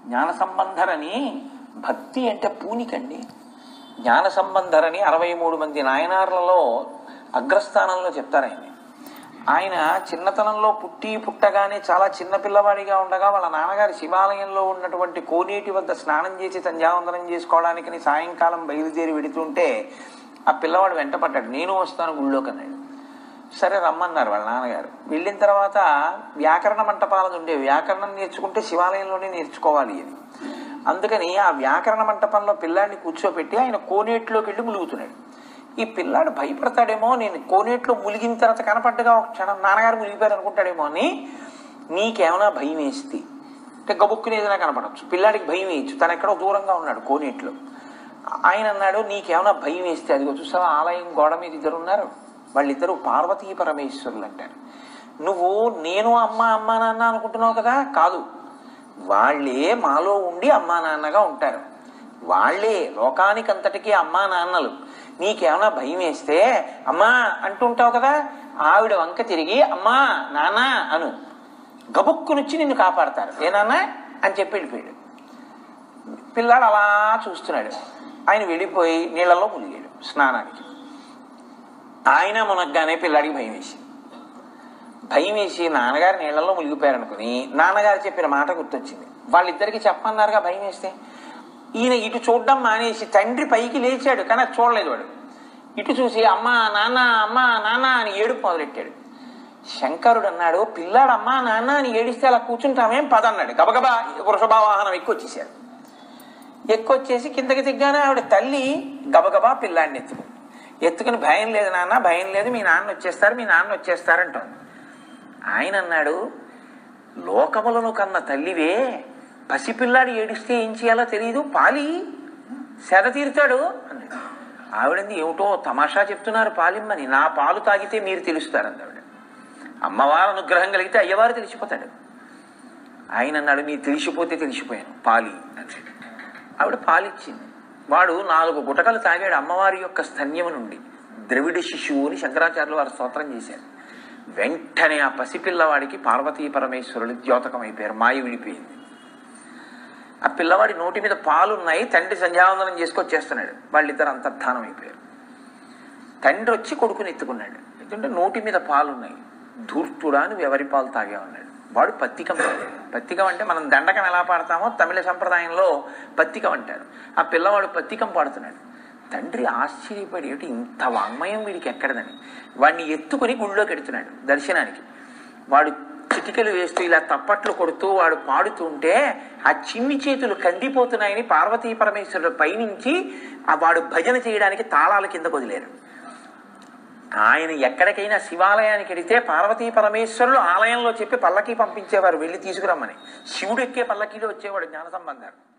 జ్ఞాన సంబంధరని భక్తి అంటే పూనికండి జ్ఞాన సంబంధరని అరవై మూడు మంది నాయనార్లలో అగ్రస్థానంలో చెప్తారు ఆయన ఆయన చిన్నతనంలో పుట్టి పుట్టగానే చాలా చిన్న పిల్లవాడిగా ఉండగా వాళ్ళ నాన్నగారి శివాలయంలో ఉన్నటువంటి కోనేటి వద్ద స్నానం చేసి సంధ్యావందనం చేసుకోవడానికి సాయంకాలం బయలుదేరి వెడుతుంటే ఆ పిల్లవాడు వెంటపడ్డాడు నేను వస్తాను గుళ్ళోకి అన్నాడు సరే రమ్మన్నారు వాళ్ళ నాన్నగారు వెళ్ళిన తర్వాత వ్యాకరణ మంటపాలను ఉండే వ్యాకరణం నేర్చుకుంటే శివాలయంలోనే నేర్చుకోవాలి అని అందుకని ఆ వ్యాకరణ మంటపంలో పిల్లాడిని కూర్చోబెట్టి ఆయన కోనేటిలోకి వెళ్ళి ములుగుతున్నాడు ఈ పిల్లాడు భయపడతాడేమో నేను కోనేట్లో ములిగిన తర్వాత కనపడ్డగా ఒక క్షణం నాన్నగారు మునిగిపోయారు అనుకుంటాడేమో అని నీకేమైనా భయం వేస్తే అంటే గబుక్కుని ఏదైనా కనపడచ్చు పిల్లాడికి భయం వేయచ్చు తను ఎక్కడో దూరంగా ఉన్నాడు కోనేట్లో ఆయన అన్నాడు నీకేమైనా భయం వేస్తే అదిగో చూసావా ఆలయం గోడ మీద ఇద్దరు ఉన్నారు వాళ్ళిద్దరూ పార్వతీ పరమేశ్వరులు అంటారు నువ్వు నేను అమ్మ అమ్మ నాన్న అనుకుంటున్నావు కదా కాదు వాళ్ళే మాలో ఉండి అమ్మా నాన్నగా ఉంటారు వాళ్ళే లోకానికంతటికీ అమ్మా నాన్నలు నీకేమైనా భయం వేస్తే అమ్మా అంటుంటావు కదా ఆవిడ వంక తిరిగి అమ్మా నాన్న అను గబుక్కునొచ్చి నిన్ను కాపాడతారు ఏ నాన్న అని చెప్పి వెళ్ళిపోయాడు పిల్లాడు అలా చూస్తున్నాడు ఆయన వెళ్ళిపోయి నీళ్ళలో మునిగాడు స్నానానికి ఆయన మునగ్గానే పిల్లాడికి భయం వేసి భయం వేసి నాన్నగారు నీళ్ళలో మునిగిపోయారు అనుకుని నాన్నగారు చెప్పిన మాట గుర్తొచ్చింది వాళ్ళిద్దరికి చెప్పన్నారుగా భయం వేస్తే ఈయన ఇటు చూడడం మానేసి తండ్రి పైకి లేచాడు కానీ అది చూడలేదు వాడు ఇటు చూసి అమ్మ నాన్న అమ్మ నాన్న అని ఏడుపు మొదలెట్టాడు శంకరుడు అన్నాడు పిల్లాడు అమ్మా నాన్న అని ఏడిస్తే అలా కూర్చుంటామేం పదన్నాడు గబగబా వృషభవాహనం ఎక్కువ వచ్చేసాడు ఎక్కువచ్చేసి కిందకి దిగ్గానే ఆవిడ తల్లి గబగబా పిల్లాడిని ఎత్తుకుంది ఎత్తుకుని భయం లేదు నాన్న భయం లేదు మీ నాన్న వచ్చేస్తారు మీ నాన్న వచ్చేస్తారంటోంది ఆయన అన్నాడు లోకములను కన్న తల్లివే పసిపిల్లాడు ఏడిస్తే ఏం చేయాలో తెలియదు పాలి సెద తీరుతాడు అన్నాడు ఆవిడంది ఏమిటో తమాషా చెప్తున్నారు పాలిమ్మని నా పాలు తాగితే మీరు తెలుస్తారంది ఆవిడ అమ్మవారు అనుగ్రహం కలిగితే అయ్యవారు తెలిసిపోతాడు ఆయన అన్నాడు నీ తెలిసిపోతే తెలిసిపోయాను పాలి అన్నాడు ఆవిడ పాలిచ్చింది వాడు నాలుగు గుటకలు తాగాడు అమ్మవారి యొక్క స్తన్యము నుండి ద్రవిడ శిశువు అని శంకరాచార్యులు వారు స్తోత్రం చేశారు వెంటనే ఆ పసిపిల్లవాడికి పార్వతీ పరమేశ్వరుడు ద్యోతకం అయిపోయారు మాయ విడిపోయింది ఆ పిల్లవాడి నోటి మీద పాలున్నాయి తండ్రి సంధ్యావందనం చేసుకొచ్చేస్తున్నాడు వాళ్ళిద్దరు అంతర్ధానం అయిపోయారు తండ్రి వచ్చి కొడుకుని ఎత్తుకున్నాడు ఎందుకంటే నోటి మీద పాలున్నాయి ధూర్తుడా అని ఎవరి పాలు తాగే ఉన్నాడు వాడు పత్తికం పాడాడు పత్తికం అంటే మనం దండకం ఎలా పాడతామో తమిళ సంప్రదాయంలో పత్తికం అంటారు ఆ పిల్లవాడు పత్తికం పాడుతున్నాడు తండ్రి ఆశ్చర్యపడి ఏమిటి ఇంత వాంగ్మయం వీడికి ఎక్కడదని వాడిని ఎత్తుకుని గుళ్ళోకి ఎడుతున్నాడు దర్శనానికి వాడు చిటికలు వేస్తూ ఇలా తప్పట్లు కొడుతూ వాడు పాడుతుంటే ఆ చిన్ని చేతులు కందిపోతున్నాయని పార్వతీ పరమేశ్వరుడు పైనుంచి ఆ వాడు భజన చేయడానికి తాళాల కింద వదిలేరు ఆయన ఎక్కడికైనా శివాలయానికి వెడితే పార్వతీ పరమేశ్వరులు ఆలయంలో చెప్పి పల్లకి పంపించేవారు వెళ్ళి తీసుకురమ్మని శివుడు ఎక్కే పల్లకీలో వచ్చేవాడు జ్ఞాన సంబంధాలు